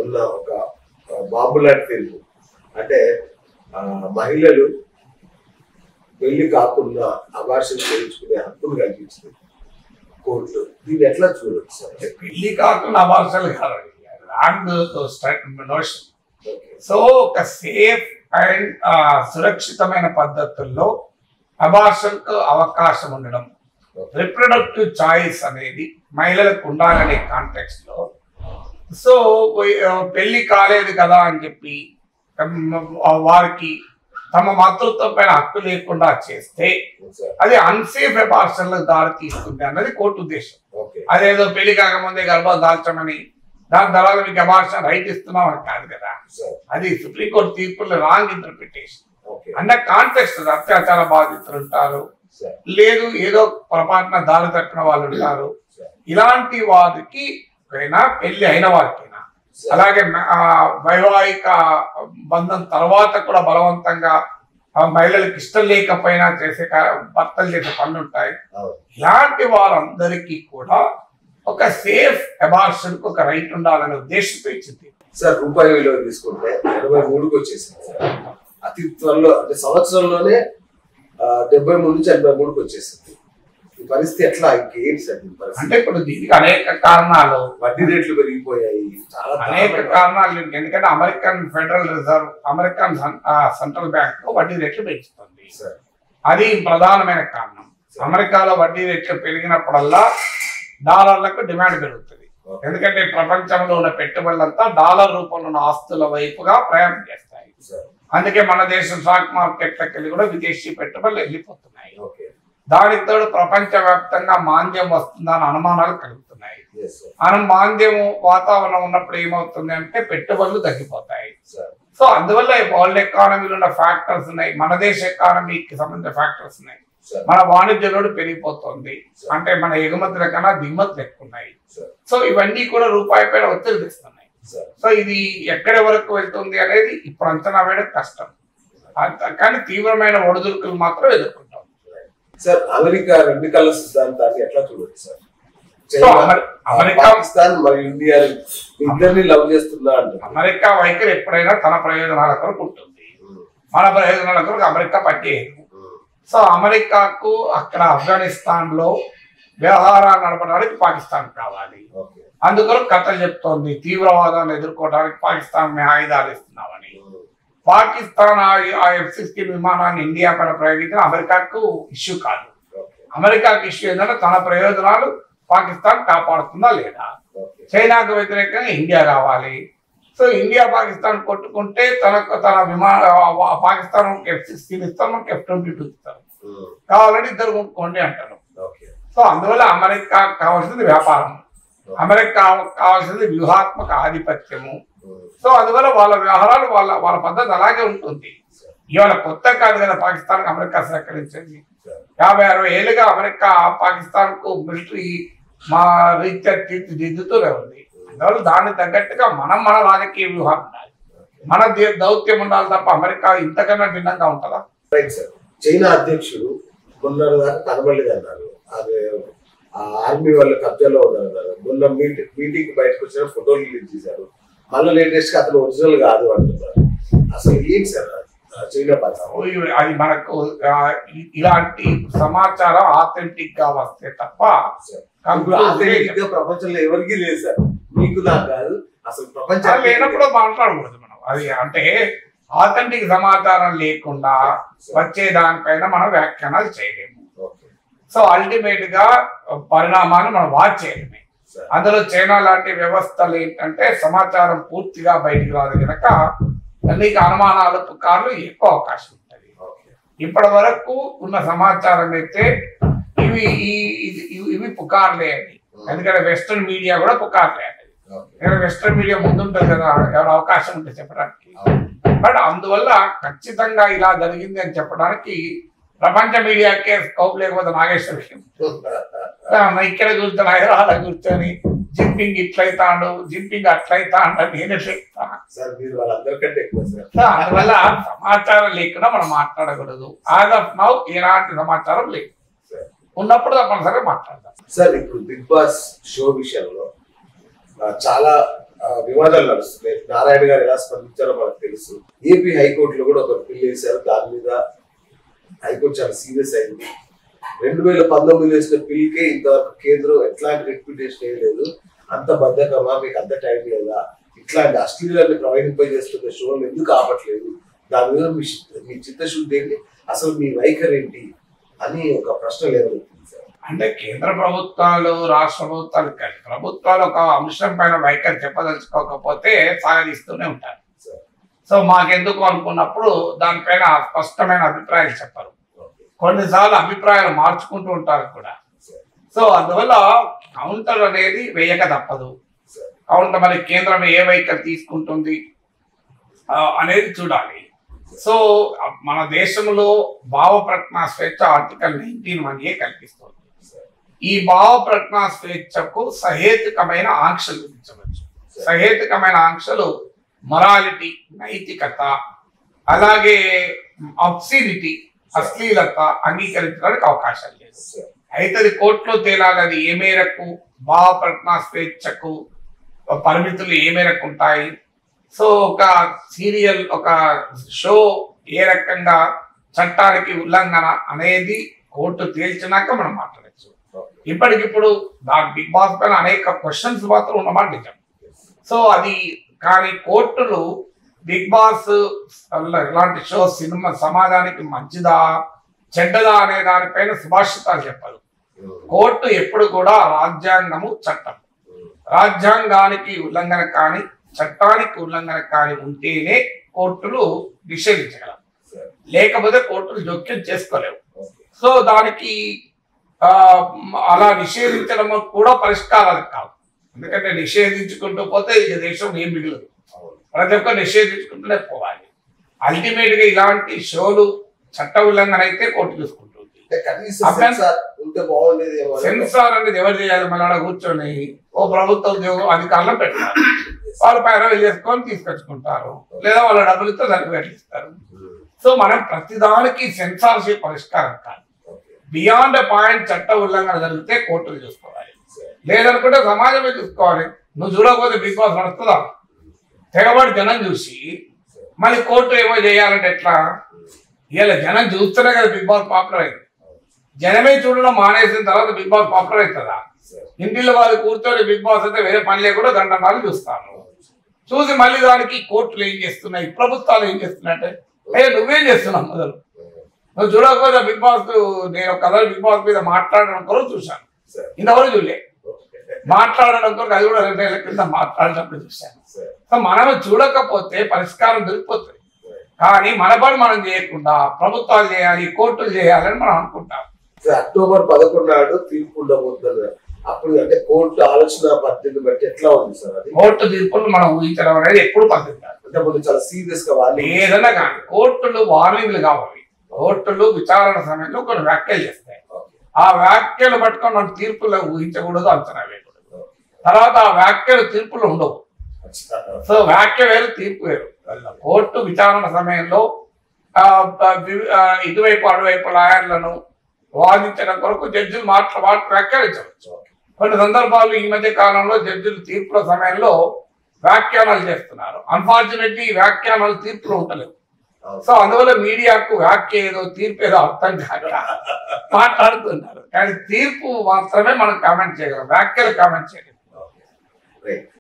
మొన్న ఒక ఆ, బాంబు లాంటి తీర్పు అంటే ఆ, మహిళలు పెళ్లి కాకుండా అభాషణ చేయించుకునే హక్కును కల్పించింది కోర్టు దీన్ని ఎట్లా చూడొచ్చు సార్ పెళ్లి కాకుండా అవార్సలు కాదండి రాంగ్ నోషన్ ఓకే సో ఒక సేఫ్ అండ్ సురక్షితమైన పద్ధతుల్లో అబార్షన్కు అవకాశం ఉండడం రిప్రొడక్టివ్ చాయిస్ అనేది మహిళలకు ఉండాలనే కాంటెక్స్ట్ లో సో ఆ, పెళ్లి కాలేదు కదా అని చెప్పి ఉమ్, వారికి తమ మాతృత్వం పైన హక్కు లేకుండా చేస్తే సార్ అది అన్సేఫ్ అబార్షన్లకు దారి తీస్తుంది అన్నది కోర్టు ఉద్దేశం ఓకే అదేదో పెళ్లి కాకముందే గర్భం దాల్చమని దాని తర్వాత మీకు అబార్షన్ రైట్ ఇస్తున్నాం అని కాదు కదా సార్ అది సుప్రీంకోర్టు తీర్పులో రాంగ్ ఇంటర్ప్రిటేషన్ ఓకే అన్న కాంటెక్స్ట్ అత్యాచార బాధితులు ఉంటారు సార్ లేదు ఏదో పొరపాటున దారి తప్పిన వాళ్ళు ఉంటారు సార్ ఇలాంటి వారికి అయినా పెళ్లి అయిన వారికైనా సార్ అలాగే మ- ఆ వైవాహిక బంధం తర్వాత కూడా బలవంతంగా ఆ మహిళలకు ఇష్టం లేకపోయినా చేసే కా- భర్తలు చేసే పనులు ఉంటాయి అవును ఇలాంటి వారందరికీ కూడా ఒక సేఫ్ అబార్షన్ కు ఒక రైట్ ఉండాలనే ఉద్దేశంతో ఇచ్చింది సార్ రూపాయి విలువ తీసుకుంటే ఎనభై మూడుకి వచ్చేసింది సార్ అతి త్వరలో అంటే సంవత్సరంలోనే ఆ, డెబ్బై మూడు నుంచి ఎనభై మూడుకి వచ్చేసింది ఈ పరిస్థితి ఎట్లా ఇంకేంటి సార్ ఈ పరిస్థితి అంటే ఇప్పుడు దీనికి అనేక కారణాలు వడ్డీ రేట్లు పెరిగిపోయాయి చాలా అనేక దారుణంగా- కారణాలు ఉన్నాయి. ఎందుకంటే అమెరికన్ ఫెడరల్ రిజర్వ్ అమెరికన్ సన్- ఆ, సెంట్రల్ బ్యాంక్ వడ్డీ రేట్లు పెంచుతుంది సార్ అది ప్రధానమైన కారణం అమెరికాలో వడ్డీ రేట్లు పెరిగినప్పుడల్లా డాలర్లకు డిమాండ్ పెరుగుతుంది ఓకే. ఎందుకంటే ప్రపంచంలో ఉన్న పెట్టుబడులంతా డాలర్ రూపంలో ఉన్న ఆస్తుల వైపుగా ప్రయాణం చేస్తాయి సార్ అందుకే మన దేశం స్టాక్ మార్కెట్లకు వెళ్ళి కూడా విదేశీ పెట్టుబడులు వెళ్ళిపోతున్నాయి ఓకే దానికి తోడు ప్రపంచ వ్యాప్తంగా మాంద్యం వస్తుందని అనుమానాలు కలుగుతున్నాయి ఎస్ సార్ మనం మాంద్యం వాతావరణం ఉన్నప్పుడు ఏమవుతుంది అంటే పెట్టుబడులు తగ్గిపోతాయి సార్ సో అందువల్ల వరల్డ్ ఎకానమీలో ఉన్న ఫ్యాక్టర్స్ ఉన్నాయి మన దేశ ఎకానమీకి సంబంధించిన ఫ్యాక్టర్స్ ఉన్నాయి సార్ మన వాణిజ్య లోటు పెరిగిపోతుంది అంటే మన ఎగుమతుల కన్నా దిగుమతులు ఎక్కువ ఉన్నాయి సార్ సో ఇవన్నీ కూడా రూపాయి పైన ఒత్తిడి తెస్తున్నాయి సార్ సో ఇది ఎక్కడి వరకు వెళ్తుంది అనేది ఇప్పుడు అంచనా వేయడం కష్టం అంత- కానీ తీవ్రమైన ఒడిదుడుకులు మాత్రం ఎదుర్కొంటాం సార్ అమెరికా రెండు కళ్ళ సిద్ధాంతాన్ని ఎట్లా చూడొచ్చు సార్ సో చైనా, అమెరి- అమెరికా పాకిస్తాన్ మరియు ఇండియా ఇద్దరిని లవ్ చేస్తున్నా అంటారు అమెరికా వైఖరి ఎప్పుడైనా తన ప్రయోజనాల కొరకు ఉంటుంది మన ప్రయోజనాల కొరకు అమెరికా పనిచేయదు సో అమెరికాకు అక్కడ ఆఫ్ఘనిస్తాన్ లో వ్యవహారాలు నడపడానికి పాకిస్తాన్ కావాలి ఓకే అందుకొరకు కథలు చెప్తోంది తీవ్రవాదాన్ని ఎదుర్కోవడానికి పాకిస్తాన్ మేము ఆయుధాలు ఇస్తున్నామని పాకిస్తాన్ ఆ- ఆ ఎఫ్ సిక్స్టీన్ విమానాన్ని ఇండియా పైన ప్రయోగించిన అమెరికాకు ఇష్యూ కాదు ఓకే అమెరికాకు ఇష్యూ ఏంటంటే తన ప్రయోజనాలు పాకిస్తాన్ కాపాడుతుందా లేదా ఓకే చైనాకు వ్యతిరేకంగా ఇండియా కావాలి సో ఇండియా పాకిస్తాన్ కొట్టుకుంటే తనకు తన విమాన పాకిస్తాన్ ఎఫ్ సిక్స్టీన్ ఇస్తాం మనకి ఎఫ్ ట్వంటీ టూ ఇస్తారు కావాలంటే ఇద్దరు కొనుక్కోండి అంటారు ఓకే సో అందువల్ల అమెరికా కావాల్సింది వ్యాపారం అమెరికా కావాల్సింది వ్యూహాత్మక ఆధిపత్యము సో అందువల్ల వాళ్ళ వ్యవహారాలు వాళ్ళ వాళ్ళ పద్ధతి అలాగే ఉంటుంది ఇవాళ కొత్త కాదు కదా పాకిస్తాన్ అమెరికా సహకరించింది యాభై అరవై ఏళ్ళుగా అమెరికా పాకిస్తాన్ కు మిలిటరీ మా రీత్యా తీర్చిదిద్దుతూనే ఉంది అందువల్ల దానికి తగ్గట్టుగా మనం మన రాజకీయ వ్యూహాలు ఉండాలి మన దే- దౌత్యం ఉండాలి తప్ప అమెరికా ఇంతకన్నా భిన్నంగా ఉంటుందా రైట్ సార్ చైనా అధ్యక్షుడు మొన్న దాకా కనబడలేదు అన్నారు అదే ఆ ఆర్మీ వాళ్ళ కబ్జాలో ఉన్నారు అన్నారు మొన్న మీటింగ్ మీటింగ్ బయటకు వచ్చిన ఫోటోలు రిలీజ్ చేశారు మళ్ళీ లేటెస్ట్ గా అతను ఒరిజినల్ కాదు అంటున్నారు అసలు ఏంటి సార్ ఆ చైనా పరిస్థితి ఇవి- అది మనకు ఆ, ఇ- ఇలాంటి సమాచారం ఆథెంటిక్ గా వస్తే తప్ప సార్. conclude ఇప్పుడు చేయలేం. authentic గా ప్రపంచంలో ఎవరికీ లేదు సార్ మీకు నాకు కాదు అసలు అది ప్రపంచం లేనప్పుడు మాట్లాడకూడదు మనం అది అంటే ఆథెంటిక్ సమాచారం లేకుండా వచ్చే దానిపైన మనం వ్యాఖ్యానాలు చేయలేము ఓకే సో అల్టిమేట్ గా పరిణామాన్ని మనం వాచ్ చేయలేమే సార్ అందులో చైనా లాంటి వ్యవస్థలు ఏంటంటే సమాచారం పూర్తిగా బయటికి రాదు కనుక నీకు అనుమానాలు పుకార్లు ఎక్కువ అవకాశం ఉంటుంది ఓకే ఇప్పటి వరకు ఉన్న సమాచారం అయితే ఇవి ఈ- ఇది- ఇవి- ఇవి పుకార్లే అని ఎందుకంటే వెస్ట్రన్ మీడియా కూడా పుకార్లే అని ఓకే ఎందుకంటే వెస్ట్రన్ మీడియా ముందుంటుంది కదా ఎవరు అవకాశం ఉంటే చెప్పడానికి బట్ అందువల్ల ఖచ్చితంగా ఇలా జరిగింది అని చెప్పడానికి ప్రపంచ మీడియాకే స్కోప్ లేకపోతే నాగేశ్వరి ఇక్కడ కూర్చొని హైదరాబాద్ కూర్చొని జింపింగ్ ఇట్లయితాడు జింపింగ్ అట్లయితాడు అని నేనే చెప్తా సార్ మీరు వాళ్ళందరికంటే ఎక్కువ సార్ సో అందువల్ల సమాచారం లేకుండా మనం మాట్లాడకూడదు యాజ్ ఆఫ్ నౌ ఎలాంటి సమాచారం లేదు సార్ ఉన్నప్పుడు తప్పనిసరిగా మాట్లాడదాం సార్ ఇప్పుడు బిగ్ బాస్ షో విషయంలో ఆ, చాలా ఆ, వివాదాలు నడుస్తున్నాయి నారాయణ గారు ఎలా స్పందించారో మనకు తెలుసు ఏపీ హైకోర్టులో కూడా ఒక బిల్ వేశారు దాని మీద హైకోర్టు చాలా సీరియస్ అయింది రెండు వేల పంతొమ్మిది వేసిన బిల్కే ఇంతవరకు కేంద్రం ఎట్లాంటి రెప్యుటేషన్ వేయలేదు అంత బద్దకమా మీకు అంత టైం లేదా ఇట్లాంటి అశ్లీలాన్ని ప్రవహింపై చేస్తున్న షోలు ఎందుకు ఆపట్లేదు దాని మీద మీ చి- మీ చిత్తశుద్ధి ఏంటి అసలు మీ వైఖరి ఏంటి అని ఒక ప్రశ్న లేవనెత్తింది సార్ అంటే కేంద్ర ప్రభుత్వాలు రాష్ట్ర ప్రభుత్వాలు కాదు ప్రభుత్వాలు ఒక అంశం పైన వైఖరి చెప్పదలుచుకోకపోతే సాగదీస్తూనే ఉంటారు సార్ సో మాకెందుకు అనుకున్నప్పుడు దానిపైన స్పష్టమైన అభిప్రాయాలు చెప్పరు ఓకే కొన్నిసార్లు అభిప్రాయాలు మార్చుకుంటూ ఉంటారు కూడా సార్ సో అందువల్ల కౌంటర్ అనేది వేయక తప్పదు సార్ కౌంటర్ మరి కేంద్రం ఏ వైఖరి తీసుకుంటుంది ఆ, అనేది చూడాలి సో మన దేశంలో భావ ప్రజ్ఞా స్వేచ్ఛ ఆర్టికల్ నైన్టీన్ వన్ ఏ కల్పిస్తుంది సార్ ఈ భావ ప్రజ్ఞా స్వేచ్ఛకు సహేతుకమైన ఆంక్షలు విధించవచ్చు సహేతుకమైన ఆంక్షలు మొరాలిటీ నైతికత అలాగే అబ్సిడిటీ అశ్లీలత అంగీకరించడానికి అవకాశం లేదు సార్ అయితే అది కోర్టులో తేలాలి అది ఏ మేరకు భావ ప్రజ్ఞా స్వేచ్ఛకు పరిమితులు ఏ మేరకు ఉంటాయి సో ఒక సీరియల్ ఒక షో ఏ రకంగా చట్టానికి ఉల్లంఘన అనేది కోర్టు తేల్చినాక మనం మాట్లాడచ్చు ఓకే ఇప్పటికిప్పుడు దాని బిగ్ బాస్ పైన అనేక క్వశ్చన్స్ మాత్రం ఉన్నమాట నిజం సో అది కానీ కోర్టులు బిగ్ బాస్ వల్ల ఇలాంటి షో సినిమా సమాజానికి మంచిదా చెడ్డదా అనే దానిపైన సుభాషితాలు చెప్పరు కోర్టు ఎప్పుడు కూడా రాజ్యాంగము చట్టం రాజ్యాంగానికి ఉల్లంఘన కానీ చట్టానికి ఉల్లంఘన కానీ ఉంటేనే కోర్టులు నిషేధించగలవు సార్ లేకపోతే కోర్టులు జోక్యం చేసుకోలేవు ఓకే సో దానికి ఆ, అలా నిషేధించడం కూడా పరిష్కారాలు కావు ఎందుకంటే నిషేధించుకుంటూ పోతే ఈ దేశం ఏం మిగలదు అవును ప్రతి ఒక్క నిషేధించుకుంటూనే పోవాలి అల్టిమేట్ గా ఇలాంటి షోలు చట్ట ఉల్లంఘన అయితే కోర్టు చూసుకుంటుంది అంటే కనీసం అభ్యంతరం- సెన్సార్ ఉంటే బాగుండేది ఏమో అని సెన్సార్ అనేది ఎవరు చేయాలి మళ్ళీ ఆడ కూర్చొని ఓ ప్రభుత్వ ఉద్యోగం అధికారులు పెట్టారు వాళ్ళు పైరవీ చేసుకొని తీసుకొచ్చుకుంటారు లేదా వాళ్ళ డబ్బులతో దానికి వెళ్ళిస్తారు ఉమ్, సో మనం ప్రతిదానికి సెన్సార్షిప్ పరిష్కారం కాదు ఓకే బియాండ్ పాయింట్ చట్ట ఉల్లంఘన జరిగితే కోర్టులు చూసుకోవాలి సార్ లేదనుకుంటే సమాజమే చూసుకోవాలి నువ్వు చూడకపోతే బిగ్ బాస్ నడుస్తుందా తెగబడి జనం చూసి మళ్ళీ కోర్టు ఏమో చేయాలంటే ఎట్లా ఇలా జనం చూస్తేనే కదా బిగ్ బాస్ పాపులర్ అయింది జనమే చూడడం మానేసిన తర్వాత బిగ్ బాస్ పాపులర్ అవుతుందా సార్ ఇంటిలో వాళ్ళు కూర్చొని బిగ్ బాస్ అయితే వేరే పని లేకుండా గంటన్నాళ్ళు చూస్తాను చూసి మళ్ళీ దానికి కోర్టులు ఏం చేస్తున్నాయి ప్రభుత్వాలు ఏం చేస్తున్నాయంటే అయ్యో నువ్వేం చేస్తున్నావు మొదలు నువ్వు చూడకపోతే బిగ్ బాస్ నేను కథ బిగ్ బాస్ మీద మాట్లాడడం కొరకు చూశాను సార్ ఇంతవరకు చూడలే ఓకే మాట్లాడడం కొరకు అది కూడా రెండేళ్ల కింద మాట్లాడినప్పుడు చూశాను సార్ సో మనం చూడకపోతే పరిష్కారం దొరికిపోతుంది కానీ మన పని మనం చేయకుండా ప్రభుత్వాలు చేయాలి కోర్టులు చేయాలని మనం అనుకుంటాం సార్ అక్టోబర్ పదకొండు నాడు తీర్పు ఉండబోతుంది అప్పుడు అంటే కోర్టు ఆలోచన పద్ధతిని బట్టి ఎట్లా ఉంది సార్ అది కోర్టు తీర్పులు మనం ఊహించడం అనేది ఎప్పుడు పద్ధతి కాదు అంటే ముందు చాలా సీరియస్ గా వాళ్ళు ఏదైనా కానీ కోర్టులు వార్నింగ్లు కావాలి కోర్టులు విచారణ సమయంలో కొన్ని వ్యాఖ్యలు చేస్తాయి ఓకే, ఆ వ్యాఖ్యలు పట్టుకొని మనం తీర్పులో ఊహించకూడదు అంచనా వేయకూడదు ఓకే. తర్వాత ఆ వ్యాఖ్యలు తీర్పులు ఉండవు అచ్చా. సో వ్యాఖ్య వేరు తీర్పు వేరు కోర్టు విచారణ సమయంలో ఆ, ఆ, వి- ఆ, ఇటువైపు అటువైపు లాయర్లను వాదించడం కొరకు జడ్జిలు మాట్లా మాట వ్యాఖ్యానించవచ్చు ఓకే. కొన్ని సందర్భాల్లో ఈ మధ్య కాలంలో జడ్జిలు తీర్పుల సమయంలో వ్యాఖ్యానాలు చేస్తున్నారు అన్ఫార్చునేట్లీ ఈ వ్యాఖ్యానాలు తీర్పులు ఉండలేవు అవును. సో అందువల్ల మీడియాకు వ్యాఖ్య ఏదో తీర్పు ఏదో అర్థం కాక మాట్లాడుతున్నారు కానీ తీర్పు మాత్రమే మనం కామెంట్ చేయగలం వ్యాఖ్యలు కామెంట్ చేయగలం ఓకే. రైట్